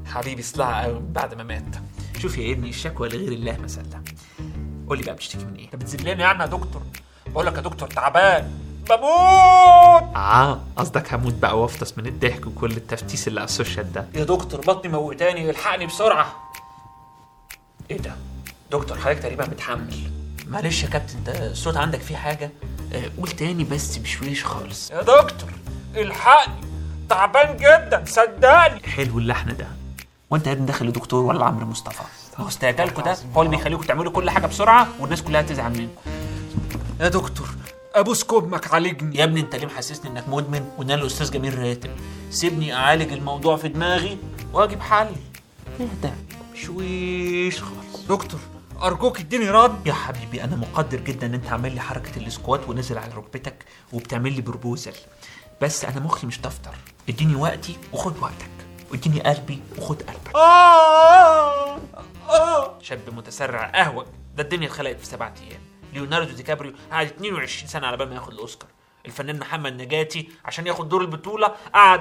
حبيبي صلع قوي بعد ما مات شوف يا ابني الشكوى لغير الله مسألة قول لي بقى بتشتكي من ايه انت بتذلني يعني يا دكتور بقول لك يا دكتور تعبان بموت اه قصدك هموت بقى وافطس من الضحك وكل التفتيس اللي على السوشيال ده يا دكتور بطني موتاني الحقني بسرعه ايه ده دكتور حضرتك تقريبا بتحمل معلش يا كابتن انت الصوت عندك فيه حاجة آه قول تاني بس بشويش خالص يا دكتور الحقني تعبان جدا صدقني حلو اللحن ده وانت يا ابني داخل لدكتور ولا عمرو مصطفى هو استعجالكوا ده هو اللي بيخليكم تعملوا كل حاجة بسرعة والناس كلها تزعل منكم يا دكتور ابوس كمك عالجني يا ابني انت ليه محسسني انك مدمن وان انا الاستاذ جميل راتب سيبني اعالج الموضوع في دماغي واجيب حل اهدى شويش خالص دكتور ارجوك اديني رد يا حبيبي انا مقدر جدا ان انت عامل لي حركه الاسكوات ونزل على ركبتك وبتعمل لي بربوزل بس انا مخي مش دفتر اديني وقتي وخد وقتك واديني قلبي وخد قلبك آه آه شاب متسرع اهوج ده الدنيا اتخلقت في سبعة ايام ليوناردو دي كابريو قعد 22 سنه على بال ما ياخد الاوسكار الفنان محمد نجاتي عشان ياخد دور البطوله قعد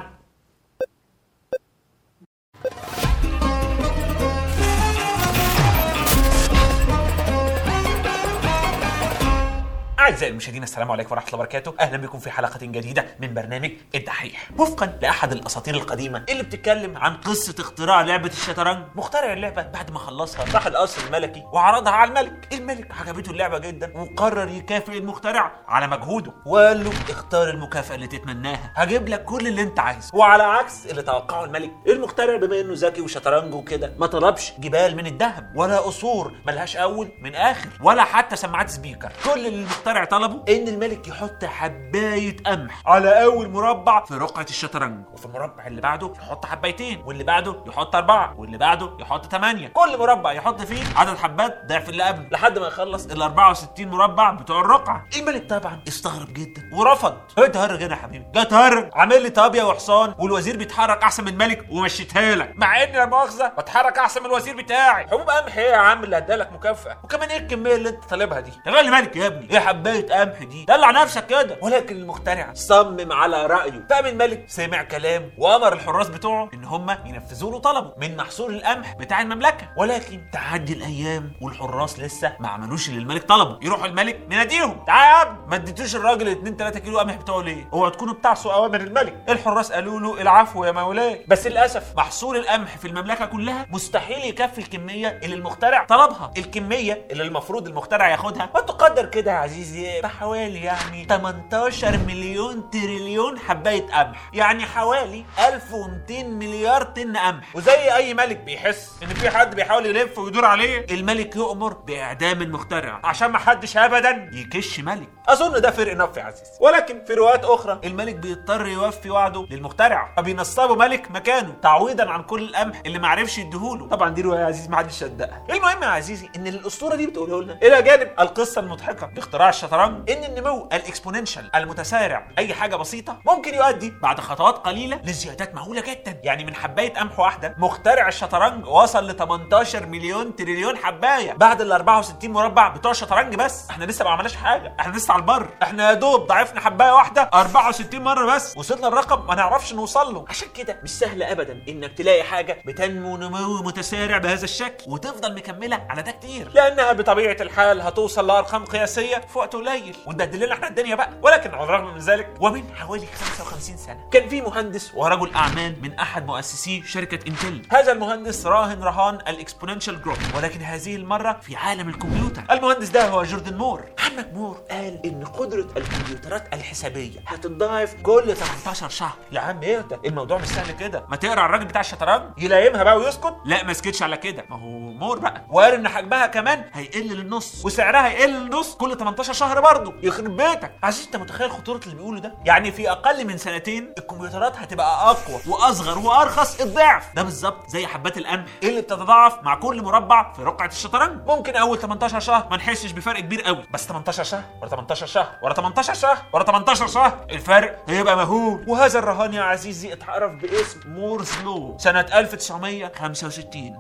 أعزائي المشاهدين السلام عليكم ورحمة الله وبركاته، أهلا بكم في حلقة جديدة من برنامج الدحيح. وفقا لأحد الأساطير القديمة اللي بتتكلم عن قصة اختراع لعبة الشطرنج، مخترع اللعبة بعد ما خلصها راح القصر الملكي وعرضها على الملك، الملك عجبته اللعبة جدا وقرر يكافئ المخترع على مجهوده، وقال له اختار المكافأة اللي تتمناها، هجيب لك كل اللي أنت عايزه، وعلى عكس اللي توقعه الملك، المخترع بما إنه ذكي وشطرنج وكده ما طلبش جبال من الذهب ولا قصور ملهاش أول من آخر ولا حتى سماعات سبيكر، كل اللي المخترع طلبه ان الملك يحط حبايه قمح على اول مربع في رقعه الشطرنج وفي المربع اللي بعده يحط حبايتين واللي بعده يحط اربعه واللي بعده يحط ثمانيه كل مربع يحط فيه عدد حبات ضعف اللي قبله لحد ما يخلص ال 64 مربع بتوع الرقعه الملك طبعا استغرب جدا ورفض ايه تهرج هنا يا حبيبي ده تهرج عامل لي طابيه وحصان والوزير بيتحرك احسن من الملك ومشيتها لك مع اني لا مؤاخذه بتحرك احسن من الوزير بتاعي حبوب قمح ايه يا عم اللي هدالك مكافاه وكمان ايه الكميه اللي انت طالبها دي يا غالي مالك يا ابني ايه حبايه قمح دي دلع نفسك كده ولكن المخترع صمم على رايه فقام الملك سمع كلام وامر الحراس بتوعه ان هم ينفذوا له طلبه من محصول القمح بتاع المملكه ولكن تعدي الايام والحراس لسه ما عملوش اللي الملك طلبه يروح الملك مناديهم تعالى يا ابني ما اديتوش الراجل 2 3 كيلو قمح بتوعه ليه اوعوا تكونوا بتعصوا اوامر الملك الحراس قالوا له العفو يا مولاي بس للاسف محصول القمح في المملكه كلها مستحيل يكفي الكميه اللي المخترع طلبها الكميه اللي المفروض المخترع ياخدها وتقدر كده يا عزيزي بحوالي يعني 18 مليون تريليون حبايه قمح يعني حوالي 1200 مليار طن قمح وزي اي ملك بيحس ان في حد بيحاول يلف ويدور عليه الملك يؤمر باعدام المخترع عشان ما حدش ابدا يكش ملك اظن ده فرق نف يا عزيز ولكن في روايات اخرى الملك بيضطر يوفي وعده للمخترع فبينصبوا ملك مكانه تعويضا عن كل القمح اللي ما عرفش يديهوله طبعا دي روايه يا عزيز ما حدش صدقها المهم يا عزيزي ان الاسطوره دي بتقوله لنا الى جانب القصه المضحكه باختراع الشطرنج ان النمو الاكسبوننشال المتسارع اي حاجه بسيطه ممكن يؤدي بعد خطوات قليله لزيادات مهوله جدا يعني من حبايه قمح واحده مخترع الشطرنج وصل ل 18 مليون تريليون حبايه بعد ال 64 مربع بتوع الشطرنج بس احنا لسه ما عملناش حاجه احنا لسه على البر احنا يا دوب ضعفنا حبايه واحده 64 مره بس وصلنا الرقم ما نعرفش نوصل له عشان كده مش سهل ابدا انك تلاقي حاجه بتنمو نمو متسارع بهذا الشكل وتفضل مكمله على ده كتير لانها بطبيعه الحال هتوصل لارقام قياسيه في وقت قليل وتبدل لنا احنا الدنيا بقى ولكن على الرغم من ذلك ومن حوالي 55 سنه كان في مهندس ورجل اعمال من احد مؤسسي شركه انتل هذا المهندس راهن رهان الاكسبوننشال جروث ولكن هذه المره في عالم الكمبيوتر المهندس ده هو جوردن مور عمك مور قال ان قدره الكمبيوترات الحسابيه هتتضاعف كل 18 شهر يا عم ايه ده الموضوع مش سهل كده ما تقرا الراجل بتاع الشطرنج يلايمها بقى ويسكت لا ما سكتش على كده ما هو مور بقى وقال ان حجمها كمان هيقل للنص وسعرها هيقل للنص كل 18 شهر برضه يخرب بيتك عزيز انت متخيل خطوره اللي بيقوله ده يعني في اقل من سنتين الكمبيوترات هتبقى اقوى واصغر وارخص الضعف ده بالظبط زي حبات القمح اللي بتتضاعف مع كل مربع في رقعه الشطرنج ممكن اول 18 شهر ما نحسش بفرق كبير قوي بس 18 شهر ورا 18 شهر ورا 18 شهر ورا 18 شهر الفرق هيبقى مهول وهذا الرهان يا عزيزي اتعرف باسم مورز لو سنه 1965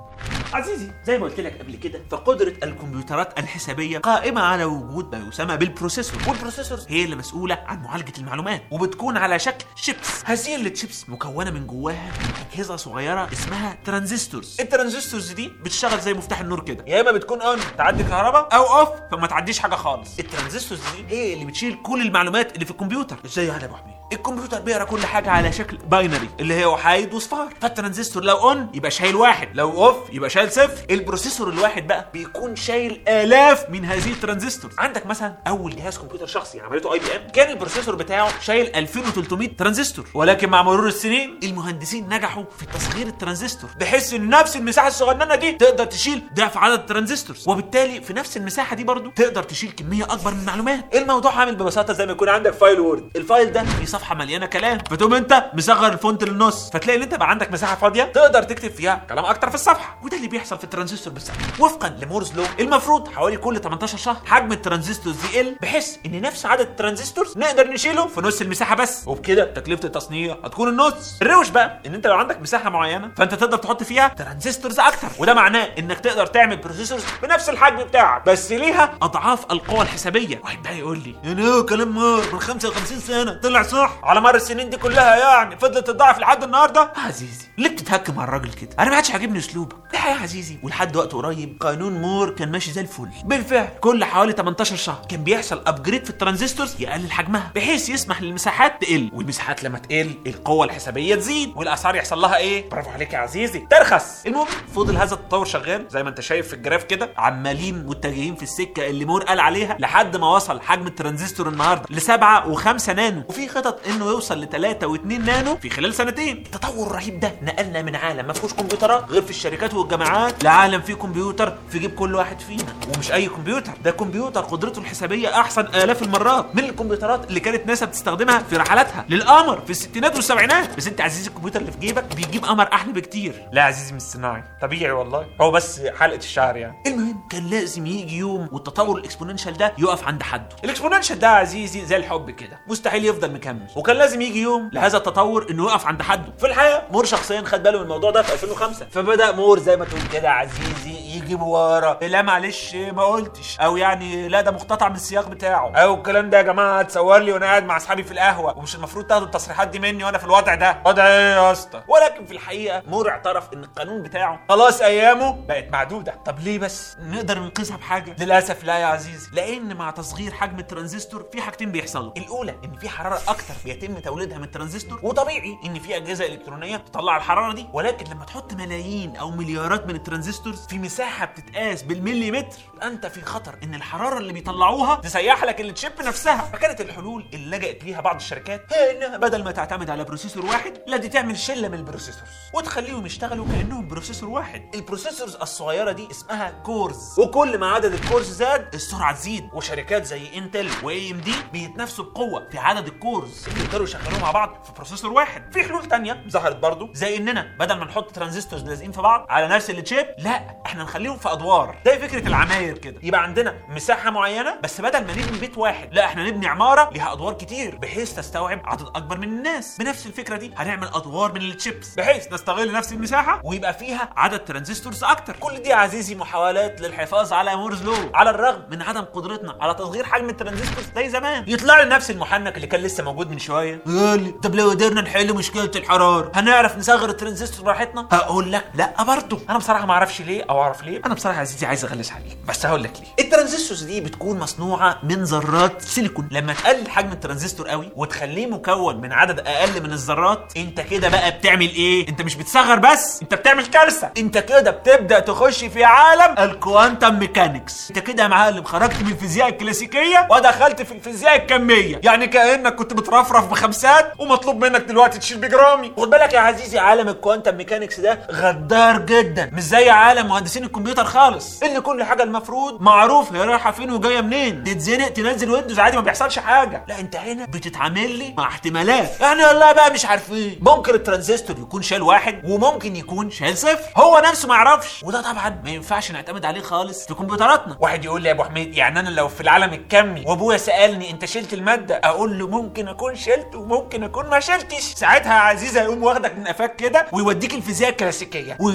عزيزي زي ما قلت لك قبل كده فقدرة الكمبيوترات الحسابية قائمة على وجود ما يسمى بالبروسيسور والبروسيسور هي اللي مسؤولة عن معالجة المعلومات وبتكون على شكل شيبس هذه الشيبس مكونة من جواها أجهزة صغيرة اسمها ترانزستورز الترانزستورز دي بتشتغل زي مفتاح النور كده يا اما بتكون اون تعدي كهرباء او اوف فما تعديش حاجة خالص الترانزستورز دي هي اللي بتشيل كل المعلومات اللي في الكمبيوتر ازاي يعني يا ابو حميد الكمبيوتر بيقرا كل حاجه على شكل باينري اللي هي وحايد وصفار فالترانزستور لو اون يبقى شايل واحد لو اوف يبقى شايل صفر البروسيسور الواحد بقى بيكون شايل الاف من هذه الترانزستور عندك مثلا اول جهاز كمبيوتر شخصي عملته اي بي ام كان البروسيسور بتاعه شايل 2300 ترانزستور ولكن مع مرور السنين المهندسين نجحوا في تصغير الترانزستور بحيث ان نفس المساحه الصغننه دي تقدر تشيل ضعف عدد الترانزستورز وبالتالي في نفس المساحه دي برضو تقدر تشيل كميه اكبر من المعلومات الموضوع عامل ببساطه زي ما يكون عندك فايل وورد الفايل ده فيه صفحه مليانه كلام فتقوم انت مصغر الفونت للنص فتلاقي ان انت بقى عندك مساحه فاضيه تقدر تكتب فيها كلام اكتر في الصفحه وده اللي بيحصل في الترانزستور بالظبط وفقا لمورز لو المفروض حوالي كل 18 شهر حجم الترانزستورز يقل بحيث ان نفس عدد الترانزستورز نقدر نشيله في نص المساحه بس وبكده تكلفه التصنيع هتكون النص الروش بقى ان انت لو عندك مساحه معينه فانت تقدر تحط فيها ترانزستورز اكتر وده معناه انك تقدر تعمل بروسيسورز بنفس الحجم بتاعك بس ليها اضعاف القوى الحسابيه واحد بقى يقول لي يعني هو كلام مار من 55 سنه طلع صح على مر السنين دي كلها يعني فضلت تضاعف لحد النهارده عزيزي ليه بتتهكم على الراجل كده انا ما عادش عاجبني اسلوبك لا يا عزيزي ولحد وقت قريب قانون مور كان ماشي زي الفل بالفعل كل حوالي 18 شهر كان بيحصل ابجريد في الترانزستورز يقلل حجمها بحيث يسمح للمساحات تقل والمساحات لما تقل القوه الحسابيه تزيد والاسعار يحصل لها ايه برافو عليك يا عزيزي ترخص المهم فضل هذا التطور شغال زي ما انت شايف في الجراف كده عمالين متجهين في السكه اللي مور قال عليها لحد ما وصل حجم الترانزستور النهارده ل 7 و5 نانو وفي خطط انه يوصل ل 3 و2 نانو في خلال سنتين التطور الرهيب ده نقلنا من عالم ما فيهوش كمبيوترات غير في الشركات والجامعات لعالم فيه كمبيوتر في جيب كل واحد فينا ومش اي كمبيوتر ده كمبيوتر قدرته الحسابيه احسن الاف المرات من الكمبيوترات اللي كانت ناسا بتستخدمها في رحلاتها للقمر في الستينات والسبعينات بس انت عزيزي الكمبيوتر اللي في جيبك بيجيب قمر احلى بكتير لا يا عزيزي مش صناعي طبيعي والله هو بس حلقه الشعر يعني المهم كان لازم يجي يوم والتطور الاكسبوننشال ده يقف عند حده الاكسبوننشال ده يا عزيزي زي الحب كده مستحيل يفضل مكمل وكان لازم يجي يوم لهذا التطور انه يقف عند حده في الحقيقه مور شخصيا خد باله من الموضوع ده في 2005 فبدا مور زي ما تقول كده عزيزي يجيب ورا لا معلش ما قلتش او يعني لا ده مقتطع من السياق بتاعه او الكلام ده يا جماعه تصور لي وانا قاعد مع اصحابي في القهوه ومش المفروض تاخدوا التصريحات دي مني وانا في الوضع ده وضع ايه يا اسطى ولكن في الحقيقه مور اعترف ان القانون بتاعه خلاص ايامه بقت معدوده طب ليه بس نقدر ننقذها بحاجه للاسف لا يا عزيزي لان مع تصغير حجم الترانزستور في حاجتين بيحصلوا الاولى ان في حراره اكتر بيتم توليدها من الترانزستور وطبيعي ان في اجهزه الكترونيه تطلع الحراره دي ولكن لما تحط ملايين او مليارات من الترانزستورز في مساحه بتتقاس بالمليمتر انت في خطر ان الحراره اللي بيطلعوها تسيح لك التشيب نفسها فكانت الحلول اللي لجأت ليها بعض الشركات هي انها بدل ما تعتمد على بروسيسور واحد لا دي تعمل شله من البروسيسورز وتخليهم يشتغلوا كانهم بروسيسور واحد البروسيسورز الصغيره دي اسمها كورز وكل ما عدد الكورز زاد السرعه تزيد وشركات زي انتل واي ام دي بيتنافسوا بقوه في عدد الكورز اللي يقدروا يشغلوهم مع بعض في بروسيسور واحد في حلول تانية ظهرت برضو زي اننا بدل ما نحط ترانزستورز لازقين في بعض على نفس التشيب لا احنا نخليهم في ادوار زي فكره العماير كده يبقى عندنا مساحه معينه بس بدل ما نبني بيت واحد لا احنا نبني عماره ليها ادوار كتير بحيث تستوعب عدد اكبر من الناس بنفس الفكره دي هنعمل ادوار من التشيبس بحيث نستغل نفس المساحه ويبقى فيها عدد ترانزستورز اكتر كل دي يا عزيزي محاولات للحفاظ على مورز لو على الرغم من عدم قدرتنا على تصغير حجم الترانزستورز زي زمان يطلع لي نفس المحنك اللي كان لسه موجود من شويه يقول لي طب لو قدرنا نحل مشكله الحراره هنعرف نصغر الترانزستور براحتنا هقول لك لا برضه انا بصراحه ما اعرفش ليه او اعرف ليه انا بصراحه يا عزيزي عايز اغلس عليك بس هقول لك ليه الترانزستورز دي بتكون مصنوعه من ذرات سيليكون لما تقلل حجم الترانزستور قوي وتخليه مكون من عدد اقل من الذرات انت كده بقى بتعمل ايه انت مش بتصغر بس انت بتعمل كارثه انت كده بتبدا تخش في عالم الكوانتم ميكانكس انت كده يا معلم خرجت من الفيزياء الكلاسيكيه ودخلت في الفيزياء الكميه يعني كانك كنت بترفرف بخمسات ومطلوب منك دلوقتي تشيل بجرامي خد بالك يا عزيزي عالم الكوانتم ميكانكس ده غدار جدا مش زي عالم مهندسين الكمبيوتر خالص اللي كل حاجه المفروض معروف هي رايحه فين وجايه منين تتزنق تنزل ويندوز عادي ما بيحصلش حاجه لا انت هنا بتتعامل لي مع احتمالات يعني والله بقى مش عارفين ممكن الترانزستور يكون شايل واحد وممكن يكون شايل صفر هو نفسه ما يعرفش وده طبعا ما ينفعش نعتمد عليه خالص في كمبيوتراتنا واحد يقول لي يا ابو حميد يعني انا لو في العالم الكمي وابويا سالني انت شلت الماده اقول له ممكن اكون شلت وممكن اكون ما شلتش ساعتها يا عزيزي هيقوم واخدك من قفاك كده ويوديك الفيزياء الكلاسيكيه ويطبق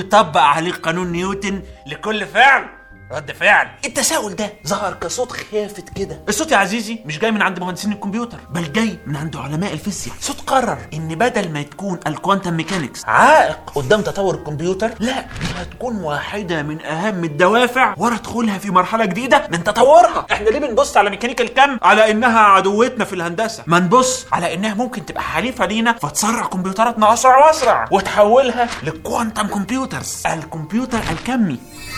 عليه قانون نيوتن لكل فعل رد فعل التساؤل ده ظهر كصوت خافت كده الصوت يا عزيزي مش جاي من عند مهندسين الكمبيوتر بل جاي من عند علماء الفيزياء صوت قرر ان بدل ما تكون الكوانتم ميكانكس عائق قدام تطور الكمبيوتر لا دي هتكون واحده من اهم الدوافع ورا دخولها في مرحله جديده من تطورها احنا ليه بنبص على ميكانيكا الكم على انها عدوتنا في الهندسه ما نبص على انها ممكن تبقى حليفه لينا فتسرع كمبيوتراتنا اسرع واسرع وتحولها لكوانتم كمبيوترز الكمبيوتر الكمي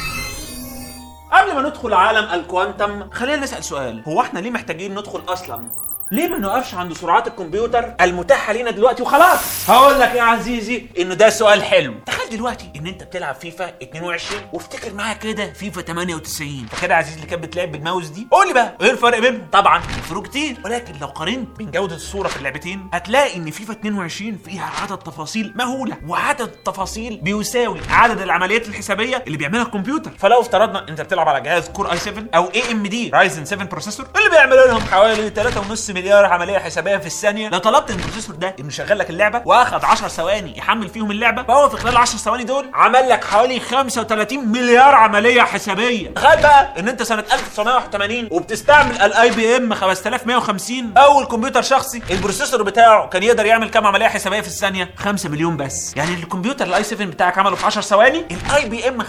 قبل ما ندخل عالم الكوانتم خلينا نسأل سؤال هو احنا ليه محتاجين ندخل اصلا ليه ما نقفش عند سرعات الكمبيوتر المتاحه لينا دلوقتي وخلاص هقول لك يا عزيزي انه ده سؤال حلو تخيل دلوقتي ان انت بتلعب فيفا 22 وافتكر معايا كده فيفا 98 فاكر يا عزيزي اللي كانت بتلعب بالماوس دي قول لي بقى ايه الفرق بينهم طبعا الفروق كتير ولكن لو قارنت بين جوده الصوره في اللعبتين هتلاقي ان فيفا 22 فيها عدد تفاصيل مهوله وعدد التفاصيل بيساوي عدد العمليات الحسابيه اللي بيعملها الكمبيوتر فلو افترضنا انت بتلعب على جهاز كور اي 7 او اي ام دي رايزن 7 بروسيسور اللي بيعمل لهم حوالي 3.5 مليار عمليه حسابيه في الثانيه لو طلبت من البروسيسور ده انه يشغل لك اللعبه واخد 10 ثواني يحمل فيهم اللعبه فهو في خلال 10 ثواني دول عمل لك حوالي 35 مليار عمليه حسابيه تخيل بقى ان انت سنه 1981 وبتستعمل الاي بي ام 5150 اول كمبيوتر شخصي البروسيسور بتاعه كان يقدر يعمل كام عمليه حسابيه في الثانيه 5 مليون بس يعني الكمبيوتر الاي 7 بتاعك عمله في 10 ثواني الاي بي ام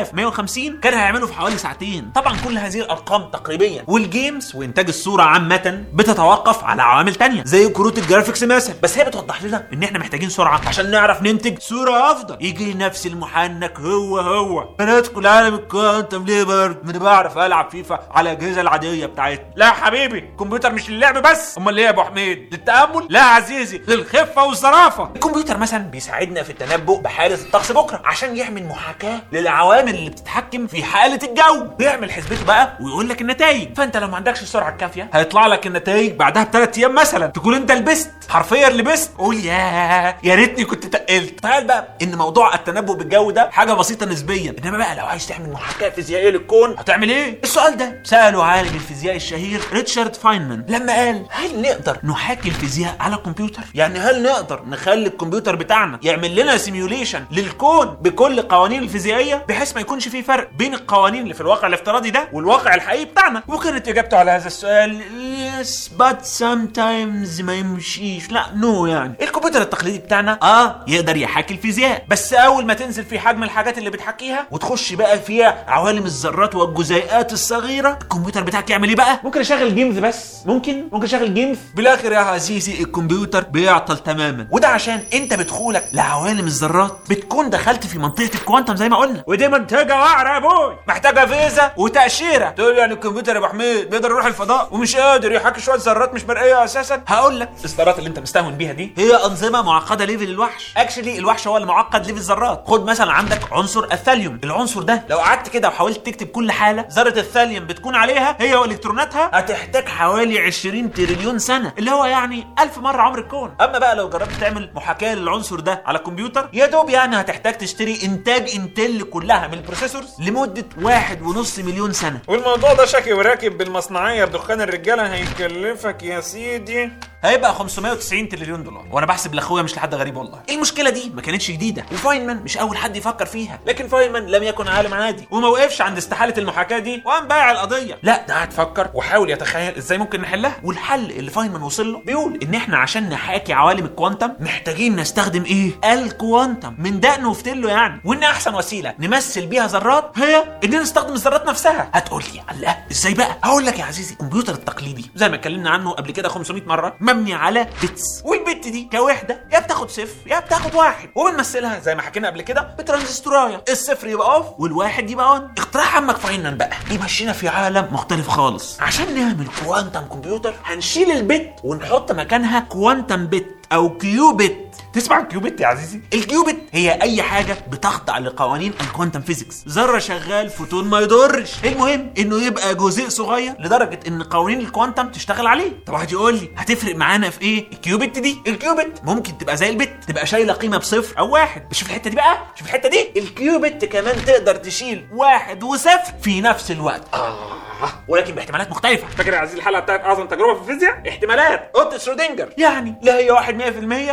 5150 كان هيعمله في حوالي ساعتين طبعا كل هذه الارقام تقريبيا والجيمز وانتاج الصوره عامه بتتوقف على عوامل تانية زي كروت الجرافيكس مثلا بس هي بتوضح لنا ان احنا محتاجين سرعه عشان نعرف ننتج صوره افضل يجي نفس المحنك هو هو انا ادخل عالم الكوانتم ليه برضه ما انا بعرف العب فيفا على الاجهزه العاديه بتاعتنا لا يا حبيبي الكمبيوتر مش للعب بس امال ايه يا ابو حميد للتامل لا يا عزيزي للخفه والظرافه الكمبيوتر مثلا بيساعدنا في التنبؤ بحاله الطقس بكره عشان يعمل محاكاه للعوامل اللي بتتحكم في حاله الجو بيعمل حسبته بقى ويقول لك النتائج فانت لو ما عندكش السرعه الكافيه هيطلع لك النتائج بعدها بثلاث ايام مثلا تكون انت لبست حرفيا لبست قول يا يا ريتني كنت تقلت تخيل بقى ان موضوع التنبؤ بالجو ده حاجه بسيطه نسبيا انما بقى لو عايز تعمل محاكاه فيزيائيه للكون هتعمل ايه السؤال ده ساله عالم الفيزياء الشهير ريتشارد فاينمان لما قال هل نقدر نحاكي الفيزياء على الكمبيوتر يعني هل نقدر نخلي الكمبيوتر بتاعنا يعمل لنا سيميوليشن للكون بكل قوانين الفيزيائيه بحيث ما يكونش في فرق بين القوانين اللي في الواقع الافتراضي ده والواقع الحقيقي بتاعنا وكانت اجابته على هذا السؤال يس بات sometimes ما يمشيش لا نو no يعني الكمبيوتر التقليدي بتاعنا اه يقدر يحاكي الفيزياء بس اول ما تنزل في حجم الحاجات اللي بتحكيها وتخش بقى فيها عوالم الذرات والجزيئات الصغيره الكمبيوتر بتاعك يعمل ايه بقى ممكن اشغل جيمز بس ممكن ممكن اشغل جيمز بالاخر يا عزيزي الكمبيوتر بيعطل تماما وده عشان انت بدخولك لعوالم الذرات بتكون دخلت في منطقه الكوانتم زي ما قلنا ودي منطقه وعره يا ابوي محتاجه فيزا وتاشيره تقول يعني الكمبيوتر يا ابو حميد بيقدر يروح الفضاء ومش قادر يحاكي شويه ذرات مش مرئيه اساسا هقول لك الاصدارات اللي انت مستهون بيها دي هي انظمه معقده ليفل الوحش اكشلي الوحش هو اللي معقد ليفل الذرات خد مثلا عندك عنصر الثاليوم العنصر ده لو قعدت كده وحاولت تكتب كل حاله ذره الثاليوم بتكون عليها هي والكتروناتها هتحتاج حوالي 20 تريليون سنه اللي هو يعني ألف مره عمر الكون اما بقى لو جربت تعمل محاكاه للعنصر ده على الكمبيوتر يا دوب يعني هتحتاج تشتري انتاج انتل كلها من البروسيسورز لمده واحد ونص مليون سنه والموضوع ده شكي وراكب بالمصنعيه بدخان الرجاله هيكلفك يا سيدي هيبقى 590 تريليون دولار وانا بحسب لاخويا مش لحد غريب والله المشكله دي ما كانتش جديده وفاينمان مش اول حد يفكر فيها لكن فاينمان لم يكن عالم عادي وما وقفش عند استحاله المحاكاه دي وقام بايع القضيه لا ده قعد فكر وحاول يتخيل ازاي ممكن نحلها والحل اللي فاينمان وصل له بيقول ان احنا عشان نحاكي عوالم الكوانتم محتاجين نستخدم ايه الكوانتم من دقن وفتله يعني وان احسن وسيله نمثل بيها ذرات هي اننا نستخدم الذرات نفسها هتقول لي الله ازاي بقى هقول لك يا عزيزي الكمبيوتر التقليدي زي ما اتكلمنا عنه قبل كده 500 مره مبني على بيتس والبت دي كوحده يا بتاخد صفر يا بتاخد واحد وبنمثلها زي ما حكينا قبل كده بترانزستورايه الصفر يبقى اوف والواحد يبقى اون اختراع عمك فاينل بقى يمشينا في عالم مختلف خالص عشان نعمل كوانتم كمبيوتر هنشيل البت ونحط مكانها كوانتم بت او كيوبت تسمع الكيوبت يا عزيزي الكيوبت هي اي حاجه بتخضع لقوانين الكوانتم فيزيكس ذره شغال فوتون ما يضرش المهم انه يبقى جزيء صغير لدرجه ان قوانين الكوانتم تشتغل عليه طب واحد يقول لي هتفرق معانا في ايه الكيوبت دي الكيوبت ممكن تبقى زي البت تبقى شايله قيمه بصفر او واحد شوف الحته دي بقى شوف الحته دي الكيوبت كمان تقدر تشيل واحد وصفر في نفس الوقت آه. ولكن باحتمالات مختلفه فاكر يا عزيزي الحلقه بتاعت اعظم تجربه في الفيزياء احتمالات اوضه شرودنجر يعني لا هي واحد 100% ولا هي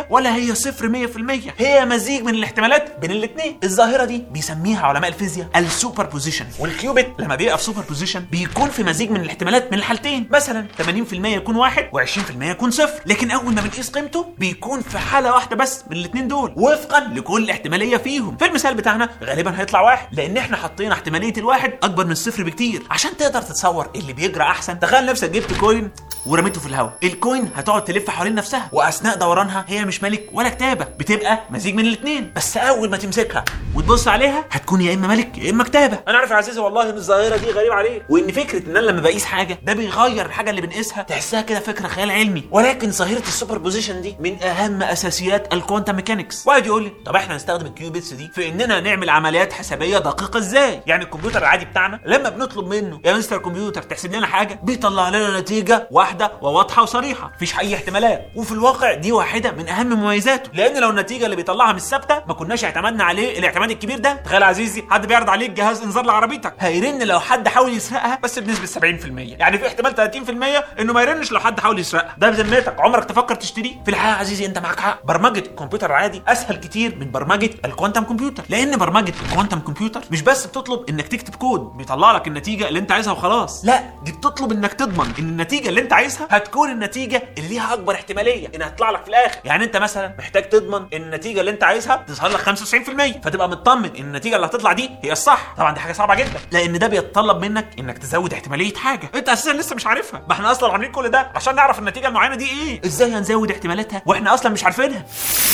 هي صفر 100% هي مزيج من الاحتمالات بين الاثنين الظاهره دي بيسميها علماء الفيزياء السوبر بوزيشن والكيوبيت لما بيبقى في سوبر بوزيشن بيكون في مزيج من الاحتمالات من الحالتين مثلا 80% يكون واحد و20% يكون صفر لكن اول ما بنقيس قيمته بيكون في حاله واحده بس من الاثنين دول وفقا لكل احتماليه فيهم في المثال بتاعنا غالبا هيطلع واحد لان احنا حطينا احتماليه الواحد اكبر من الصفر بكتير عشان تقدر تتصور اللي بيجرى احسن تخيل نفسك جبت كوين ورميته في الهواء الكوين هتقعد تلف حوالين نفسها واثناء دورانها هي مش ملك ولا كتابه بتبقى مزيج من الاثنين بس اول ما تمسكها وتبص عليها هتكون يا اما ملك يا اما كتابه انا عارف يا عزيزي والله ان الظاهره دي غريبه عليك وان فكره ان انا لما بقيس حاجه ده بيغير الحاجه اللي بنقيسها تحسها كده فكره خيال علمي ولكن ظاهره السوبر بوزيشن دي من اهم اساسيات الكوانتم ميكانكس واحد يقول لي طب احنا نستخدم الكيوبيتس دي في اننا نعمل عمليات حسابيه دقيقه ازاي يعني الكمبيوتر العادي بتاعنا لما بنطلب منه يا مستر كمبيوتر تحسب لنا حاجه بيطلع لنا نتيجه واحده وواضحه وصريحه مفيش اي احتمالات وفي الواقع دي واحده من اهم مميزاته لان لو النتيجه اللي بيطلعها مش ثابته ما كناش اعتمدنا عليه الاعتماد الكبير ده تخيل يا عزيزي حد بيعرض عليك جهاز انذار لعربيتك هيرن لو حد حاول يسرقها بس بنسبه 70% يعني في احتمال 30% انه ما يرنش لو حد حاول يسرقها ده بذمتك عمرك تفكر تشتريه في الحقيقه يا عزيزي انت معاك حق برمجه الكمبيوتر العادي اسهل كتير من برمجه الكوانتم كمبيوتر لان برمجه الكوانتم كمبيوتر مش بس بتطلب انك تكتب كود بيطلع لك النتيجه اللي انت عايزها وخلاص لا دي بتطلب انك تضمن ان النتيجه اللي انت عايزها هتكون النتيجه اللي ليها اكبر احتماليه انها تطلع لك في الاخر يعني انت مثلا محتاج تضمن ان النتيجه اللي انت عايزها تظهر لك 95% فتبقى مطمن ان النتيجه اللي هتطلع دي هي الصح طبعا دي حاجه صعبه جدا لان ده بيتطلب منك انك تزود احتماليه حاجه انت اساسا لسه مش عارفها ما احنا اصلا عاملين كل ده عشان نعرف النتيجه المعينه دي ايه ازاي هنزود احتمالاتها واحنا اصلا مش عارفينها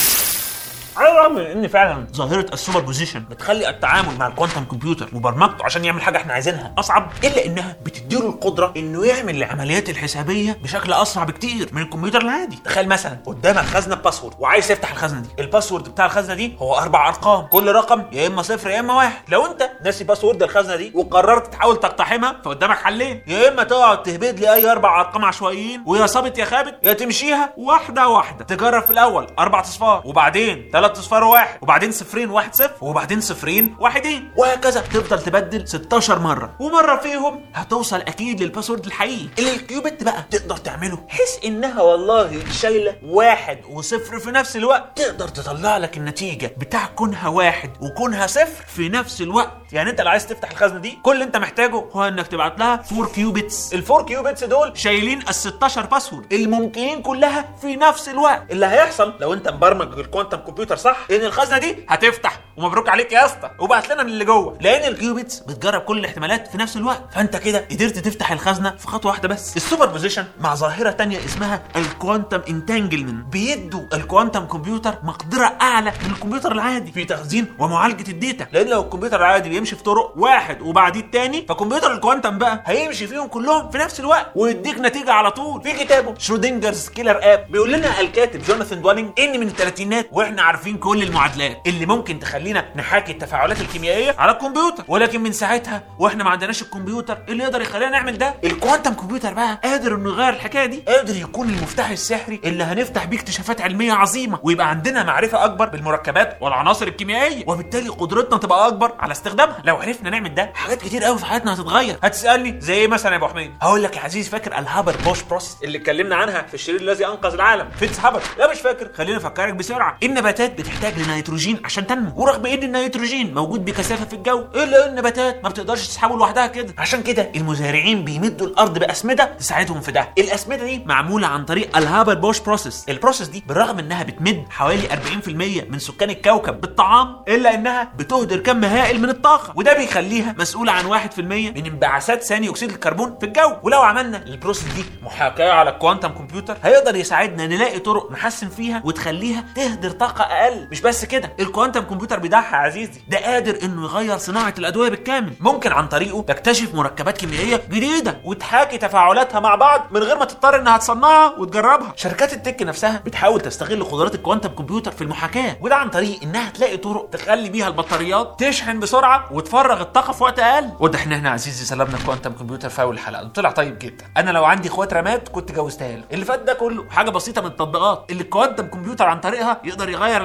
على الرغم من ان فعلا ظاهره السوبر بوزيشن بتخلي التعامل مع الكوانتم كمبيوتر وبرمجته عشان يعمل حاجه احنا عايزينها اصعب الا انها بتديله القدره انه يعمل العمليات الحسابيه بشكل اسرع بكتير من الكمبيوتر العادي تخيل مثلا قدامك خزنه باسورد وعايز تفتح الخزنه دي الباسورد بتاع الخزنه دي هو اربع ارقام كل رقم يا اما صفر يا اما واحد لو انت ناسي باسورد الخزنه دي وقررت تحاول تقتحمها فقدامك حلين يا اما تقعد تهبد لي اي اربع ارقام عشوائيين ويا صابت يا خابت يا تمشيها واحده واحده تجرب في الاول اربع اصفار وبعدين ثلاث اصفار واحد وبعدين صفرين واحد صفر وبعدين صفرين واحدين وهكذا تفضل تبدل 16 مره ومره فيهم هتوصل اكيد للباسورد الحقيقي اللي الكيوبت بقى تقدر تعمله بحيث انها والله شايله واحد وصفر في نفس الوقت تقدر تطلع لك النتيجه بتاع كونها واحد وكونها صفر في نفس الوقت يعني انت لو عايز تفتح الخزنه دي كل اللي انت محتاجه هو انك تبعت لها 4 كيوبتس الفور كيوبتس دول شايلين ال 16 باسورد الممكنين كلها في نفس الوقت اللي هيحصل لو انت مبرمج الكوانتم كمبيوتر صح ان الخزنه دي هتفتح ومبروك عليك يا اسطى وبعت لنا من اللي جوه لان الكيوبتس بتجرب كل الاحتمالات في نفس الوقت فانت كده قدرت تفتح الخزنه في خطوه واحده بس السوبر بوزيشن مع ظاهره تانية اسمها الكوانتم انتانجلمنت بيدوا الكوانتم كمبيوتر مقدره اعلى من الكمبيوتر العادي في تخزين ومعالجه الداتا لان لو الكمبيوتر العادي بيمشي في طرق واحد وبعديه التاني فكمبيوتر الكوانتم بقى هيمشي فيهم كلهم في نفس الوقت ويديك نتيجه على طول في كتابه شرودنجرز كيلر اب بيقول لنا الكاتب جوناثان دوالينج ان من الثلاثينات واحنا عارفين كل المعادلات اللي ممكن تخلينا نحاكي التفاعلات الكيميائيه على الكمبيوتر ولكن من ساعتها واحنا ما عندناش الكمبيوتر اللي يقدر يخلينا نعمل ده الكوانتم كمبيوتر بقى قادر انه يغير الحكايه دي قادر يكون المفتاح السحري اللي هنفتح بيه اكتشافات علميه عظيمه ويبقى عندنا معرفه اكبر بالمركبات والعناصر الكيميائيه وبالتالي قدرتنا تبقى اكبر على استخدامها لو عرفنا نعمل ده حاجات كتير قوي في حياتنا هتتغير هتسالني زي ايه مثلا يا ابو حميد هقول لك يا عزيز فاكر الهابر بوش بروسيس اللي اتكلمنا عنها في الشرير الذي انقذ العالم فيتس هابر لا مش فاكر خليني افكرك بسرعه النباتات بتحتاج لنيتروجين عشان تنمو ورغم ان النيتروجين موجود بكثافه في الجو الا ان النباتات ما بتقدرش تسحبه لوحدها كده عشان كده المزارعين بيمدوا الارض باسمده تساعدهم في ده الاسمده دي معموله عن طريق الهابر بوش بروسيس البروسيس دي بالرغم انها بتمد حوالي 40% من سكان الكوكب بالطعام الا انها بتهدر كم هائل من الطاقه وده بيخليها مسؤوله عن 1% من انبعاثات ثاني اكسيد الكربون في الجو ولو عملنا البروسيس دي محاكاه على الكوانتم كمبيوتر هيقدر يساعدنا نلاقي طرق نحسن فيها وتخليها تهدر طاقه اقل مش بس كده الكوانتم كمبيوتر بيضحي يا عزيزي ده قادر انه يغير صناعه الادويه بالكامل ممكن عن طريقه تكتشف مركبات كيميائيه جديده وتحاكي تفاعلاتها مع بعض من غير ما تضطر انها تصنعها وتجربها شركات التك نفسها بتحاول تستغل قدرات الكوانتم كمبيوتر في المحاكاه وده عن طريق انها تلاقي طرق تخلي بيها البطاريات تشحن بسرعه وتفرغ الطاقه في وقت اقل واضح ان احنا عزيزي سلبنا الكوانتم كمبيوتر في اول الحلقه طلع طيب جدا انا لو عندي اخوات رمات كنت جوزتها له اللي فات ده كله حاجه بسيطه من التطبيقات اللي الكوانتم كمبيوتر عن طريقها يقدر يغير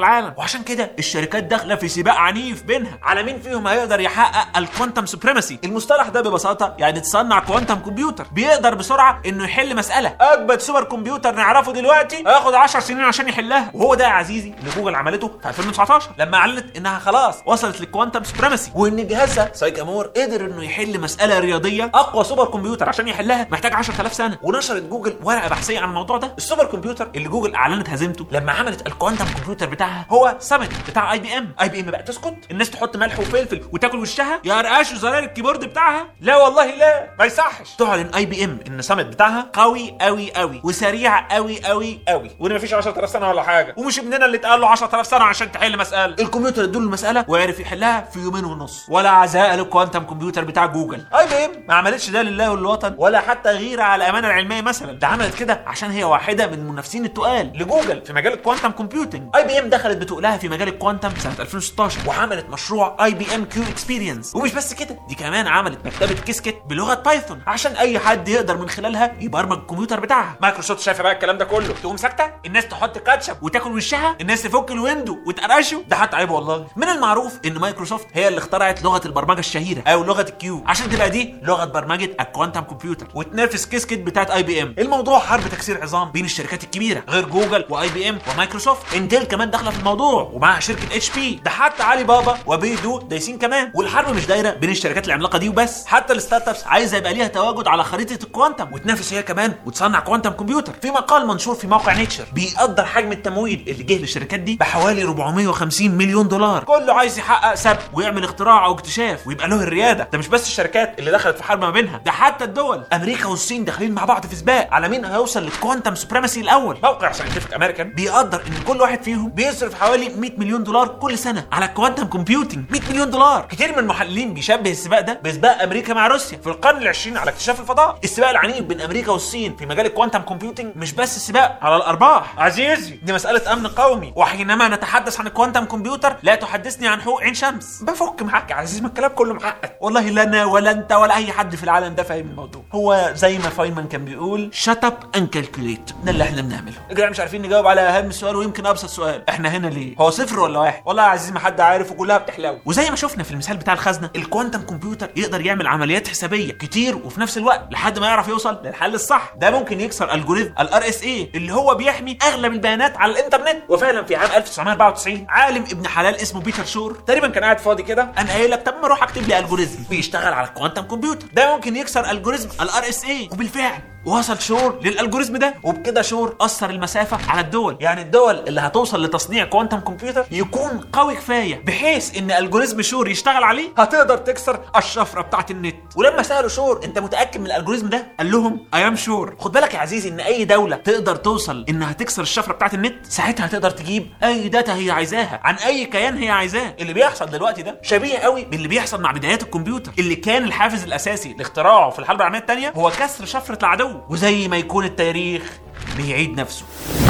العالم وعشان كده الشركات داخله في سباق عنيف بينها على مين فيهم هيقدر يحقق الكوانتم سوبريماسي المصطلح ده ببساطه يعني تصنع كوانتم كمبيوتر بيقدر بسرعه انه يحل مساله اجمد سوبر كمبيوتر نعرفه دلوقتي هياخد 10 سنين عشان يحلها وهو ده يا عزيزي اللي جوجل عملته في 2019 لما اعلنت انها خلاص وصلت للكوانتم سوبريماسي وان جهازها سايكامور قدر انه يحل مساله رياضيه اقوى سوبر كمبيوتر عشان يحلها محتاج 10000 سنه ونشرت جوجل ورقه بحثيه عن الموضوع ده السوبر كمبيوتر اللي جوجل اعلنت هزيمته لما عملت الكوانتم كمبيوتر بتاعها هو سمت بتاع اي بي ام اي بي ام بقى تسكت الناس تحط ملح وفلفل وتاكل وشها يرقشوا زرار الكيبورد بتاعها لا والله لا ما يصحش تعلن اي بي ام ان سمت بتاعها قوي قوي قوي وسريع قوي قوي قوي وان مفيش 10000 سنه ولا حاجه ومش ابننا اللي اتقال له 10000 سنه عشان تحل مساله الكمبيوتر ادوا له المساله وعرف يحلها في يومين ونص ولا عزاء للكوانتم كمبيوتر بتاع جوجل اي بي ام ما عملتش ده لله وللوطن ولا حتى غيره على الامانه العلميه مثلا ده عملت كده عشان هي واحده من المنافسين التقال لجوجل في مجال الكوانتم كومبيوتنج اي بي ام دخلت بتقلها في مجال الكوانتم سنه 2016 وعملت مشروع اي بي ام كيو اكسبيرينس ومش بس كده دي كمان عملت مكتبه كيسكت بلغه بايثون عشان اي حد يقدر من خلالها يبرمج الكمبيوتر بتاعها مايكروسوفت شايفه بقى الكلام ده كله تقوم ساكته الناس تحط كاتشب وتاكل وشها الناس تفك الويندو وتقرشه ده حتى عيب والله من المعروف ان مايكروسوفت هي اللي اخترعت لغه البرمجه الشهيره او لغه الكيو عشان تبقى دي لغه برمجه الكوانتم كمبيوتر وتنافس كيسكت بتاعت اي بي ام الموضوع حرب تكسير عظام بين الشركات الكبيره غير جوجل واي بي ام ومايكروسوفت انتل كمان داخله في الموضوع ومعها شركه اتش بي ده حتى علي بابا وبيدو دايسين كمان والحرب مش دايره بين الشركات العملاقه دي وبس حتى الستارت ابس عايزه يبقى ليها تواجد على خريطه الكوانتم وتنافس هي كمان وتصنع كوانتم كمبيوتر في مقال منشور في موقع نيتشر بيقدر حجم التمويل اللي جه للشركات دي بحوالي 450 مليون دولار كله عايز يحقق سبق ويعمل اختراع او اكتشاف ويبقى له الرياده ده مش بس الشركات اللي دخلت في حرب ما بينها ده حتى الدول امريكا والصين داخلين مع بعض في سباق على مين هيوصل للكوانتم سوبريماسي الاول موقع ساينتفك امريكان بيقدر ان كل واحد فيهم بيصرف حوالي 100 مليون دولار كل سنه على الكوانتم كومبيوتنج 100 مليون دولار كتير من المحللين بيشبه السباق ده بسباق امريكا مع روسيا في القرن العشرين على اكتشاف الفضاء السباق العنيف بين امريكا والصين في مجال الكوانتم كومبيوتنج مش بس سباق على الارباح عزيزي دي مساله امن قومي وحينما نتحدث عن الكوانتم كمبيوتر لا تحدثني عن حقوق عين شمس بفك معاك يا عزيزي ما الكلام كله محقق والله لا انا ولا انت ولا اي حد في العالم ده فاهم الموضوع هو زي ما فاينمان كان بيقول شut up and calculate ده اللي احنا بنعمله يا جماعه مش عارفين نجاوب على اهم سؤال ويمكن ابسط سؤال احنا هنا ليه هو صفر ولا واحد والله يا عزيزي ما حد عارف وكلها بتحلو وزي ما شفنا في المثال بتاع الخزنه الكوانتم كمبيوتر يقدر يعمل عمليات حسابيه كتير وفي نفس الوقت لحد ما يعرف يوصل للحل الصح ده ممكن يكسر الجوريزم الار اس اي اللي هو بيحمي اغلب البيانات على الانترنت وفعلا في عام 1994 عالم ابن حلال اسمه بيتر شور تقريبا كان قاعد فاضي كده انا قايل لك طب ما اروح اكتب لي الجوريزم بيشتغل على الكوانتم كمبيوتر ده ممكن يكسر الجوريزم الار اس اي وبالفعل وصل شور للالجوريزم ده وبكده شور قصر المسافه على الدول يعني الدول اللي هتوصل لتصنيع كوانتم كمبيوتر يكون قوي كفايه بحيث ان الجوريزم شور يشتغل عليه هتقدر تكسر الشفره بتاعت النت ولما سالوا شور انت متاكد من الالجوريزم ده قال لهم اي ام شور خد بالك يا عزيزي ان اي دوله تقدر توصل انها تكسر الشفره بتاعت النت ساعتها تقدر تجيب اي داتا هي عايزاها عن اي كيان هي عايزاه اللي بيحصل دلوقتي ده شبيه قوي باللي بيحصل مع بدايات الكمبيوتر اللي كان الحافز الاساسي لاختراعه في الحرب العالميه الثانيه هو كسر شفره العدو وزي ما يكون التاريخ بيعيد نفسه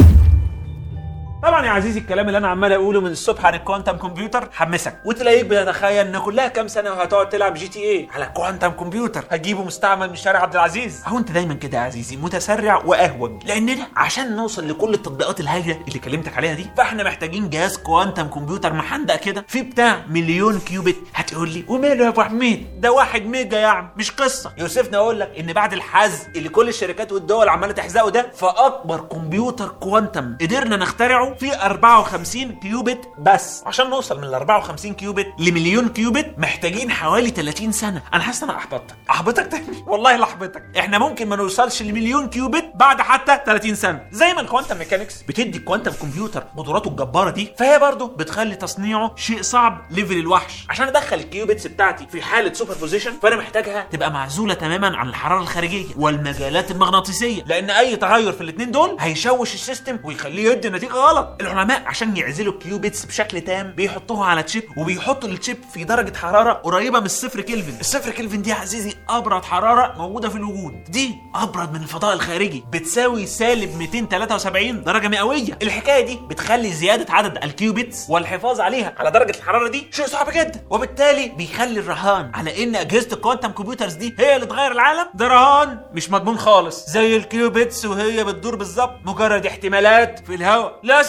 طبعا يا عزيزي الكلام اللي انا عمال اقوله من الصبح عن الكوانتم كمبيوتر حمسك وتلاقيك بتتخيل ان كلها كام سنه وهتقعد تلعب جي تي ايه على كوانتم كمبيوتر هتجيبه مستعمل من شارع عبد العزيز هو انت دايما كده يا عزيزي متسرع واهوج لاننا عشان نوصل لكل التطبيقات الهائله اللي كلمتك عليها دي فاحنا محتاجين جهاز كوانتم كمبيوتر محندق كده فيه بتاع مليون كيوبت هتقول لي وماله يا ابو حميد ده واحد ميجا يا عم مش قصه يوسفني اقول لك ان بعد الحز اللي كل الشركات والدول عماله تحزقه ده فاكبر كمبيوتر كوانتم قدرنا نخترعه في 54 كيوبت بس عشان نوصل من ال 54 كيوبت لمليون كيوبت محتاجين حوالي 30 سنه انا حاسس ان انا احبطتك احبطك تاني والله لا احبطك احنا ممكن ما نوصلش لمليون كيوبت بعد حتى 30 سنه زي ما الكوانتم ميكانكس بتدي الكوانتم كمبيوتر قدراته الجباره دي فهي برضه بتخلي تصنيعه شيء صعب ليفل الوحش عشان ادخل الكيوبتس بتاعتي في حاله سوبر بوزيشن فانا محتاجها تبقى معزوله تماما عن الحراره الخارجيه والمجالات المغناطيسيه لان اي تغير في الاثنين دول هيشوش السيستم ويخليه يدي نتيجه غلط العلماء عشان يعزلوا الكيوبتس بشكل تام بيحطوها على تشيب وبيحطوا التشيب في درجه حراره قريبه من الصفر كلفن الصفر كلفن دي يا عزيزي ابرد حراره موجوده في الوجود دي ابرد من الفضاء الخارجي بتساوي سالب 273 درجه مئويه الحكايه دي بتخلي زياده عدد الكيوبتس والحفاظ عليها على درجه الحراره دي شيء صعب جدا وبالتالي بيخلي الرهان على ان اجهزه الكوانتم كمبيوترز دي هي اللي تغير العالم ده رهان مش مضمون خالص زي الكيوبتس وهي بتدور بالظبط مجرد احتمالات في الهواء للاسف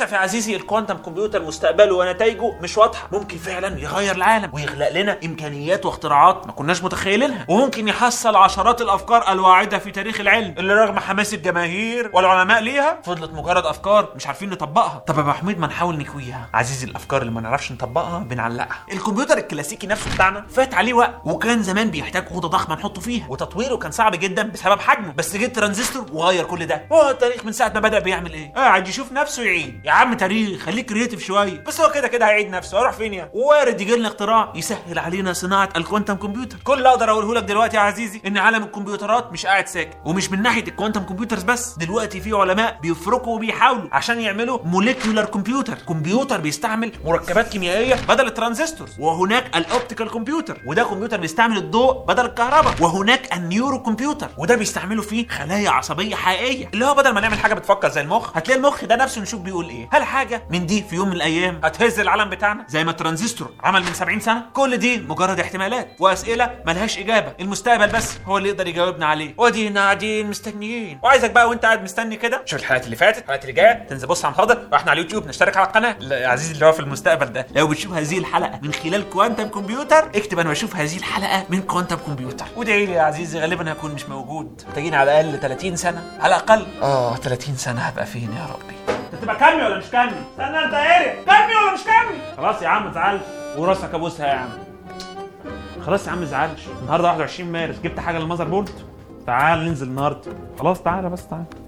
للاسف يا عزيزي الكوانتم كمبيوتر مستقبله ونتائجه مش واضحه ممكن فعلا يغير العالم ويخلق لنا امكانيات واختراعات ما كناش متخيلينها وممكن يحصل عشرات الافكار الواعده في تاريخ العلم اللي رغم حماس الجماهير والعلماء ليها فضلت مجرد افكار مش عارفين نطبقها طب يا ابو حميد ما نحاول نكويها عزيزي الافكار اللي ما نعرفش نطبقها بنعلقها الكمبيوتر الكلاسيكي نفسه بتاعنا فات عليه وقت وكان زمان بيحتاج اوضه ضخمه نحطه فيها وتطويره كان صعب جدا بسبب حجمه بس جه الترانزستور وغير كل ده هو التاريخ من ساعه ما بدا بيعمل ايه قاعد يشوف نفسه يعيد يا عم تاريخ خليك كرييتيف شويه بس هو كده كده هيعيد نفسه هيروح فين يا وارد يجي لنا اختراع يسهل علينا صناعه الكوانتم كمبيوتر كل اللي اقدر اقوله لك دلوقتي يا عزيزي ان عالم الكمبيوترات مش قاعد ساكت ومش من ناحيه الكوانتم كمبيوترز بس دلوقتي في علماء بيفركوا وبيحاولوا عشان يعملوا موليكيولار كمبيوتر كمبيوتر بيستعمل مركبات كيميائيه بدل الترانزستورز وهناك الاوبتيكال كمبيوتر وده كمبيوتر بيستعمل الضوء بدل الكهرباء وهناك النيورو كمبيوتر وده بيستعملوا فيه خلايا عصبيه حقيقيه اللي هو بدل ما نعمل حاجه بتفكر زي المخ هتلاقي المخ ده نفسه نشوف بيقول ايه هل حاجه من دي في يوم من الايام هتهز العالم بتاعنا زي ما الترانزستور عمل من 70 سنه كل دي مجرد احتمالات واسئله ملهاش اجابه المستقبل بس هو اللي يقدر يجاوبنا عليه ودينا قاعدين مستنيين وعايزك بقى وانت قاعد مستني كده شوف الحلقات اللي فاتت الحلقات اللي جايه تنزل بص على الحاضر واحنا على اليوتيوب نشترك على القناه لا يا عزيزي اللي هو في المستقبل ده لو بتشوف هذه الحلقه من خلال كوانتم كمبيوتر اكتب انا بشوف هذه الحلقه من كوانتم كمبيوتر وادعي لي يا عزيزي غالبا هكون مش موجود محتاجين على الاقل 30 سنه على الاقل اه 30 سنه هبقى فين يا ربي انت تبقى كمي ولا مش كمي استنى انت ايه كمي ولا مش كمي خلاص يا عم ما تزعلش وراسك ابوسها يا عم خلاص يا عم ما تزعلش النهارده 21 مارس جبت حاجه للمذر بورد تعال ننزل النهارده خلاص تعالى بس تعالى